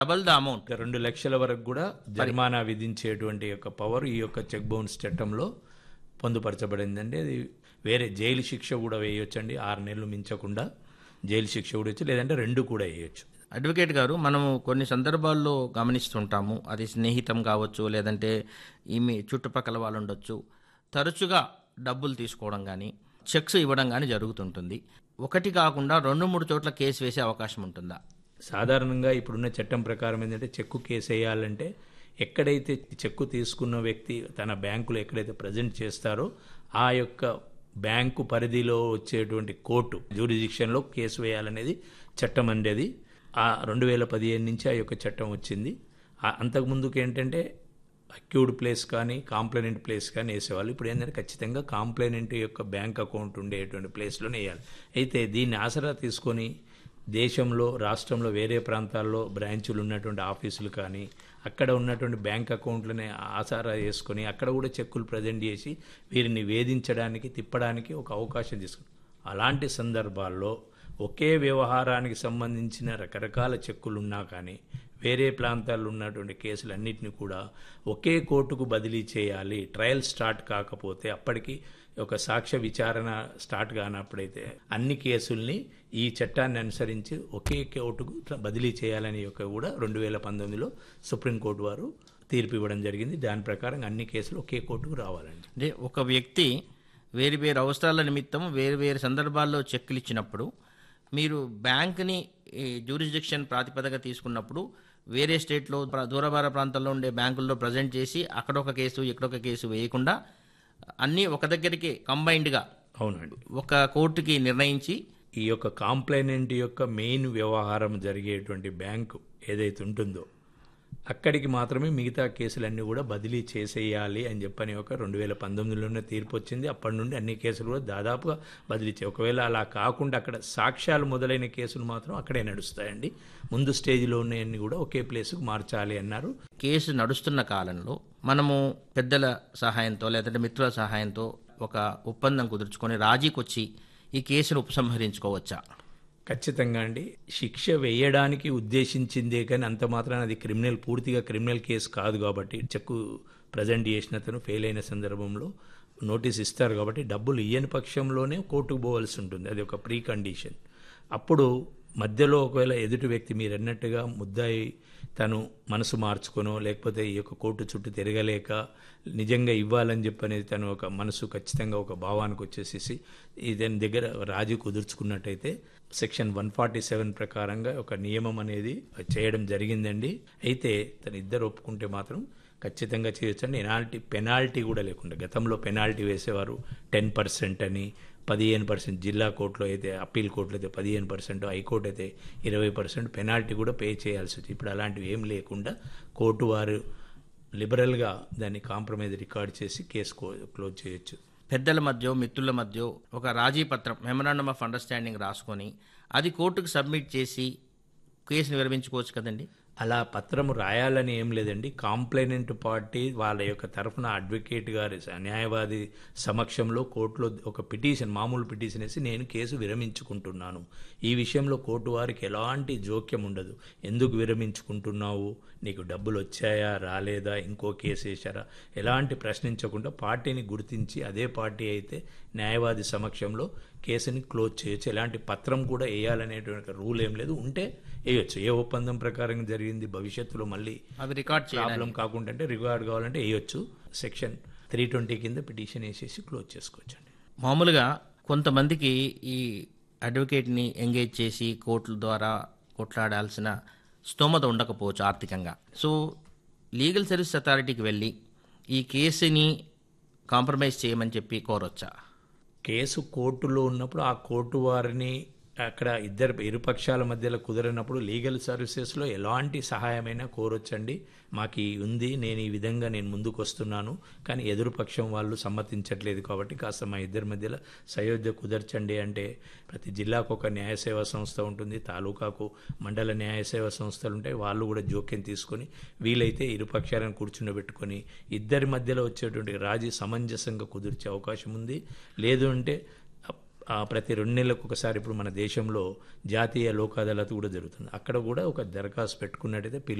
double the amount ఇక రెండు లక్షల వరకు కూడా జరిమానా విధించేటువంటి యొక్క పవర్ ఈ యొక్క చెక్ బౌన్స్ చట్టంలో పొందుపరచబడిందండి అది వేరే జైలు శిక్ష కూడా వేయొచ్చండి ఆరు నెలలు మించకుండా జైలు శిక్ష కూడా వేయచ్చు లేదంటే రెండు కూడా వేయొచ్చు అడ్వకేట్ గారు మనము కొన్ని సందర్భాల్లో గమనిస్తుంటాము అది స్నేహితం కావచ్చు లేదంటే ఈమె చుట్టుపక్కల వాళ్ళు ఉండొచ్చు తరచుగా డబ్బులు తీసుకోవడం కానీ చెక్స్ ఇవ్వడం కానీ జరుగుతుంటుంది ఒకటి కాకుండా రెండు మూడు చోట్ల కేసు వేసే అవకాశం ఉంటుందా సాధారణంగా ఇప్పుడున్న చట్టం ప్రకారం ఏంటంటే చెక్కు కేసు వేయాలంటే ఎక్కడైతే చెక్కు తీసుకున్న వ్యక్తి తన బ్యాంకులో ఎక్కడైతే ప్రజెంట్ చేస్తారో ఆ యొక్క బ్యాంకు పరిధిలో వచ్చేటువంటి కోర్టు జ్యూరిడిక్షన్లో కేసు వేయాలనేది చట్టం అనేది ఆ రెండు వేల పదిహేను నుంచి ఆ యొక్క చట్టం వచ్చింది ఆ- అంతకుముందుకు ఏంటంటే అక్యూడ్ ప్లేస్ కానీ కాంప్లైనెంట్ ప్లేస్ కానీ వేసేవాళ్ళు ఇప్పుడు ఏంటంటే ఖచ్చితంగా కాంప్లైనెంట్ యొక్క బ్యాంక్ అకౌంట్ ఉండేటువంటి ప్లేస్లోనే వేయాలి అయితే దీన్ని ఆసరా తీసుకొని దేశంలో రాష్ట్రంలో వేరే ప్రాంతాల్లో బ్రాంచులు ఉన్నటువంటి ఆఫీసులు కానీ అక్కడ ఉన్నటువంటి బ్యాంక్ అకౌంట్లని ఆసరా చేసుకొని అక్కడ కూడా చెక్కులు ప్రజెంట్ చేసి వీరిని వేధించడానికి తిప్పడానికి ఒక అవకాశం తీసుకుని అలాంటి సందర్భాల్లో ఒకే వ్యవహారానికి సంబంధించిన రకరకాల చెక్కులు ఉన్నా కానీ వేరే ప్రాంతాల్లో ఉన్నటువంటి కేసులన్నింటినీ కూడా ఒకే కోర్టుకు బదిలీ చేయాలి ట్రయల్ స్టార్ట్ కాకపోతే అప్పటికి ఒక సాక్ష్య విచారణ స్టార్ట్ కానప్పుడైతే అన్ని కేసుల్ని ఈ చట్టాన్ని అనుసరించి ఒకే కోర్టుకు బదిలీ చేయాలని యొక్క కూడా రెండు వేల పంతొమ్మిదిలో సుప్రీంకోర్టు వారు తీర్పు ఇవ్వడం జరిగింది దాని ప్రకారం అన్ని కేసులు ఒకే కోర్టుకు రావాలండి అంటే ఒక వ్యక్తి వేరు వేరు అవసరాల నిమిత్తం వేరు వేరు సందర్భాల్లో చెక్కులు ఇచ్చినప్పుడు మీరు బ్యాంక్ని జ్యూరిస్డిక్షన్ ప్రాతిపదిక తీసుకున్నప్పుడు వేరే స్టేట్లో ప్ర- దూరభార ప్రాంతాల్లో ఉండే బ్యాంకుల్లో ప్రజెంట్ చేసి అక్కడ ఒక కేసు ఇక్కడ ఒక కేసు వేయకుండా అన్నీ ఒక దగ్గరికి కంబైన్డ్గా అవునండి ఒక కోర్టుకి నిర్ణయించి ఈ యొక్క కాంప్లైనెంట్ యొక్క మెయిన్ వ్యవహారం జరిగేటువంటి బ్యాంకు ఏదైతే ఉంటుందో అక్కడికి మాత్రమే మిగతా కేసులన్నీ కూడా బదిలీ చేసేయాలి అని చెప్పని ఒక రెండు వేల పంతొమ్మిదిలోనే తీర్పు వచ్చింది అప్పటి నుండి అన్ని కేసులు కూడా దాదాపుగా బదిలీ చే ఒకవేళ అలా కాకుండా అక్కడ సాక్ష్యాలు మొదలైన కేసులు మాత్రం అక్కడే నడుస్తాయండి ముందు స్టేజ్లో ఉన్నాయన్నీ కూడా ఒకే ప్లేస్కు మార్చాలి అన్నారు కేసు నడుస్తున్న కాలంలో మనము పెద్దల సహాయంతో లేదంటే మిత్రుల సహాయంతో ఒక ఒప్పందం కుదుర్చుకొని రాజీకి వచ్చి ఈ కేసును ఉపసంహరించుకోవచ్చా ఖచ్చితంగా అండి శిక్ష వేయడానికి ఉద్దేశించిందే కానీ అంత మాత్రాన అది క్రిమినల్ పూర్తిగా క్రిమినల్ కేసు కాదు కాబట్టి చెక్కు ప్రజెంట్ చేసిన అతను ఫెయిల్ అయిన సందర్భంలో నోటీస్ ఇస్తారు కాబట్టి డబ్బులు ఇయ్యని పక్షంలోనే కోర్టుకు పోవాల్సి ఉంటుంది అది ఒక ప్రీ కండిషన్ అప్పుడు మధ్యలో ఒకవేళ ఎదుటి వ్యక్తి మీరు అన్నట్టుగా ముద్దాయి తను మనసు మార్చుకొనో లేకపోతే ఈ యొక్క కోర్టు చుట్టూ తిరగలేక నిజంగా ఇవ్వాలని చెప్పనేది తను ఒక మనసు ఖచ్చితంగా ఒక భావానికి వచ్చేసేసి ఇతని దగ్గర రాజీ కుదుర్చుకున్నట్టయితే సెక్షన్ వన్ ఫార్టీ సెవెన్ ప్రకారంగా ఒక నియమం అనేది చేయడం జరిగిందండి అయితే తను ఇద్దరు ఒప్పుకుంటే మాత్రం ఖచ్చితంగా చేయొచ్చండి ఎనాల్టీ పెనాల్టీ కూడా లేకుండా గతంలో పెనాల్టీ వేసేవారు టెన్ పర్సెంట్ అని పదిహేను పర్సెంట్ జిల్లా కోర్టులో అయితే అప్పీల్ కోర్టులో అయితే పదిహేను పర్సెంట్ హైకోర్టు అయితే ఇరవై పర్సెంట్ పెనాల్టీ కూడా పే చేయాల్సి వచ్చింది ఇప్పుడు అలాంటివి ఏం లేకుండా కోర్టు వారు లిబరల్గా దాన్ని కాంప్రమైజ్ రికార్డ్ చేసి కేసు క్లోజ్ చేయొచ్చు పెద్దల మధ్య మిత్రుల మధ్య ఒక రాజీ పత్రం మెమరాండమ్ ఆఫ్ అండర్స్టాండింగ్ రాసుకొని అది కోర్టుకు సబ్మిట్ చేసి కేసును విరమించుకోవచ్చు కదండి అలా పత్రము రాయాలని ఏం లేదండి కాంప్లైనెంట్ పార్టీ వాళ్ళ యొక్క తరఫున అడ్వకేట్ గారి న్యాయవాది సమక్షంలో కోర్టులో ఒక పిటిషన్ మామూలు పిటిషన్ వేసి నేను కేసు విరమించుకుంటున్నాను ఈ విషయంలో కోర్టు వారికి ఎలాంటి జోక్యం ఉండదు ఎందుకు విరమించుకుంటున్నావు నీకు డబ్బులు వచ్చాయా రాలేదా ఇంకో కేసు వేశారా ఎలాంటి ప్రశ్నించకుండా పార్టీని గుర్తించి అదే పార్టీ అయితే న్యాయవాది సమక్షంలో కేసుని క్లోజ్ చేయొచ్చు ఎలాంటి పత్రం కూడా వేయాలనేటువంటి రూల్ ఏం లేదు ఉంటే వేయొచ్చు ఏ ఒప్పందం ప్రకారం జరిగింది భవిష్యత్తులో మళ్ళీ అవి రికార్డ్ చేయాలి ప్రాబ్లం కాకుండా అంటే రికార్డ్ కావాలంటే వేయొచ్చు సెక్షన్ త్రీ ట్వంటీ కింద పిటిషన్ వేసేసి క్లోజ్ చేసుకోవచ్చు అండి మామూలుగా కొంతమందికి ఈ అడ్వకేట్ని ఎంగేజ్ చేసి కోర్టుల ద్వారా కొట్లాడాల్సిన స్తోమత ఉండకపోవచ్చు ఆర్థికంగా సో లీగల్ సర్వీస్ అథారిటీకి వెళ్ళి ఈ కేసుని కాంప్రమైజ్ చేయమని చెప్పి కోరొచ్చా కేసు కోర్టులో ఉన్నప్పుడు ఆ కోర్టు వారిని అక్కడ ఇద్దరు ఇరుపక్షాల మధ్యలో కుదరనప్పుడు లీగల్ సర్వీసెస్లో ఎలాంటి సహాయమైనా కోరొచ్చండి మాకు ఈ ఉంది నేను ఈ విధంగా నేను ముందుకు వస్తున్నాను కానీ ఎదురుపక్షం వాళ్ళు సమ్మతించట్లేదు కాబట్టి కాస్త మా ఇద్దరి మధ్యలో సయోధ్య కుదర్చండి అంటే ప్రతి జిల్లాకు ఒక న్యాయ సేవా సంస్థ ఉంటుంది తాలూకాకు మండల న్యాయ సేవా సంస్థలు ఉంటాయి వాళ్ళు కూడా జోక్యం తీసుకొని వీలైతే ఇరుపక్షాలను కూర్చుండబెట్టుకొని ఇద్దరి మధ్యలో వచ్చేటువంటి రాజీ సమంజసంగా కుదిర్చే అవకాశం ఉంది లేదు అంటే ఆ ప్రతి రెండు నెలలకు ఒకసారి ఇప్పుడు మన దేశంలో జాతీయ లోక్ అదాలత్ కూడా జరుగుతుంది అక్కడ కూడా ఒక దరఖాస్తు పెట్టుకున్నట్టయితే